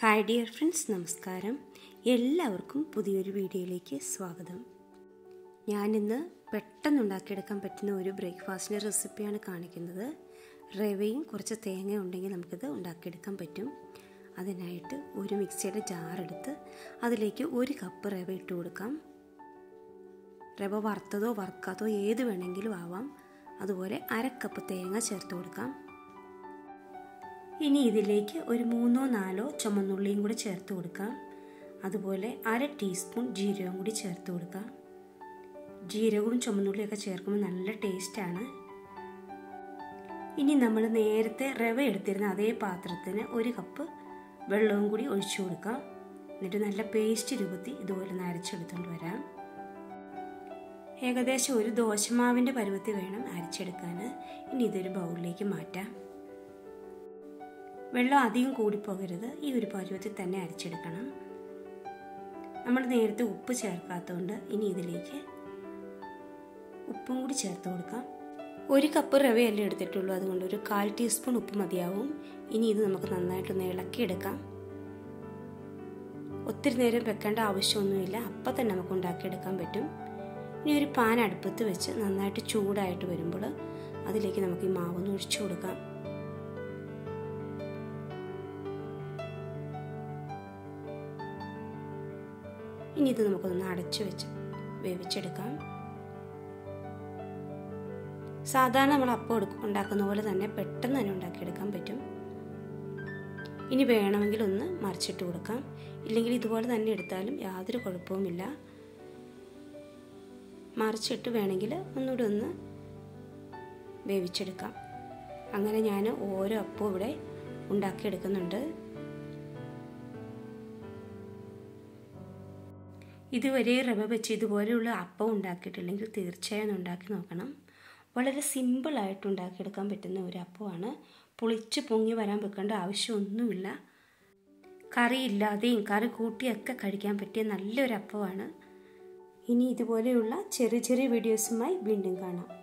hi dear friends നമസ്കാരം എല്ലാവർക്കും പുതിയൊരു വീഡിയോയിലേക്ക് സ്വാഗതം ഞാനിന്ന് പെട്ടെന്ന് ഉണ്ടാക്കിയെടുക്കാൻ പറ്റുന്ന ഒരു ബ്രേക്ക്ഫാസ്റ്റിൻ്റെ റെസിപ്പിയാണ് കാണിക്കുന്നത് റവയും കുറച്ച് തേങ്ങ ഉണ്ടെങ്കിൽ നമുക്കിത് ഉണ്ടാക്കിയെടുക്കാൻ പറ്റും അതിനായിട്ട് ഒരു മിക്സിയുടെ ജാറെടുത്ത് അതിലേക്ക് ഒരു കപ്പ് റവ ഇട്ട് കൊടുക്കാം റവ വറുത്തതോ വറുക്കാത്തോ ഏത് വേണമെങ്കിലും ആവാം അതുപോലെ അര കപ്പ് തേങ്ങ ചേർത്ത് കൊടുക്കാം ഇനി ഇതിലേക്ക് ഒരു മൂന്നോ നാലോ ചുമന്നുള്ളിയും കൂടി ചേർത്ത് കൊടുക്കാം അതുപോലെ അര ടീസ്പൂൺ ജീരകം കൂടി ചേർത്ത് കൊടുക്കാം ജീരകവും ചുമന്നുള്ളിയൊക്കെ ചേർക്കുമ്പോൾ നല്ല ടേസ്റ്റാണ് ഇനി നമ്മൾ നേരത്തെ റവ എടുത്തിരുന്ന അതേ പാത്രത്തിന് ഒരു കപ്പ് വെള്ളവും കൂടി ഒഴിച്ചു കൊടുക്കാം എന്നിട്ട് നല്ല പേസ്റ്റ് രൂപത്തിൽ ഇതുപോലെ നരച്ചെടുത്തുകൊണ്ട് വരാം ഏകദേശം ഒരു ദോശമാവിൻ്റെ പരുവത്തിൽ വേണം അരച്ചെടുക്കാൻ ഇനി ഇതൊരു ബൗളിലേക്ക് മാറ്റാം വെള്ളം അധികം കൂടിപ്പോകരുത് ഈ ഒരു പരുവത്തിൽ തന്നെ അരച്ചെടുക്കണം നമ്മൾ നേരത്തെ ഉപ്പ് ചേർക്കാത്തതുകൊണ്ട് ഇനി ഇതിലേക്ക് ഉപ്പും കൂടി ചേർത്ത് കൊടുക്കാം ഒരു കപ്പ് റവയല്ലേ എടുത്തിട്ടുള്ളൂ അതുകൊണ്ട് ഒരു കാൽ ടീസ്പൂൺ ഉപ്പ് മതിയാവും ഇനി ഇത് നമുക്ക് നന്നായിട്ടൊന്ന് ഇളക്കിയെടുക്കാം ഒത്തിരി നേരം വെക്കേണ്ട ആവശ്യമൊന്നുമില്ല അപ്പം തന്നെ നമുക്ക് ഉണ്ടാക്കിയെടുക്കാൻ പറ്റും ഇനി ഒരു പാൻ അടുപ്പത്ത് വെച്ച് നന്നായിട്ട് ചൂടായിട്ട് വരുമ്പോൾ അതിലേക്ക് നമുക്ക് ഈ മാവൊന്ന് ഒഴിച്ചു കൊടുക്കാം ഇനി ഇത് നമുക്കൊന്ന് അടച്ചു വെച്ച് വേവിച്ചെടുക്കാം സാധാരണ നമ്മൾ അപ്പം എടുക്കും ഉണ്ടാക്കുന്ന പോലെ തന്നെ പെട്ടെന്ന് തന്നെ ഉണ്ടാക്കിയെടുക്കാൻ പറ്റും ഇനി വേണമെങ്കിൽ ഒന്ന് മറിച്ചിട്ട് കൊടുക്കാം ഇല്ലെങ്കിൽ ഇതുപോലെ തന്നെ എടുത്താലും യാതൊരു കുഴപ്പവുമില്ല മറിച്ചിട്ട് വേണമെങ്കിൽ ഒന്നുകൂടി ഒന്ന് വേവിച്ചെടുക്കാം അങ്ങനെ ഞാൻ ഓരോ അപ്പവും ഇവിടെ ഉണ്ടാക്കിയെടുക്കുന്നുണ്ട് ഇതുവരെ റവ വെച്ച് ഇതുപോലെയുള്ള അപ്പം ഉണ്ടാക്കിയിട്ടില്ലെങ്കിൽ തീർച്ചയായും ഉണ്ടാക്കി നോക്കണം വളരെ സിമ്പിളായിട്ട് ഉണ്ടാക്കിയെടുക്കാൻ പറ്റുന്ന ഒരു അപ്പമാണ് പുളിച്ച് പൊങ്ങി വരാൻ വെക്കേണ്ട ആവശ്യമൊന്നുമില്ല കറി ഇല്ലാതെയും കറി കൂട്ടിയൊക്കെ കഴിക്കാൻ പറ്റിയ നല്ലൊരു അപ്പമാണ് ഇനി ഇതുപോലെയുള്ള ചെറിയ ചെറിയ വീഡിയോസുമായി വീണ്ടും കാണാം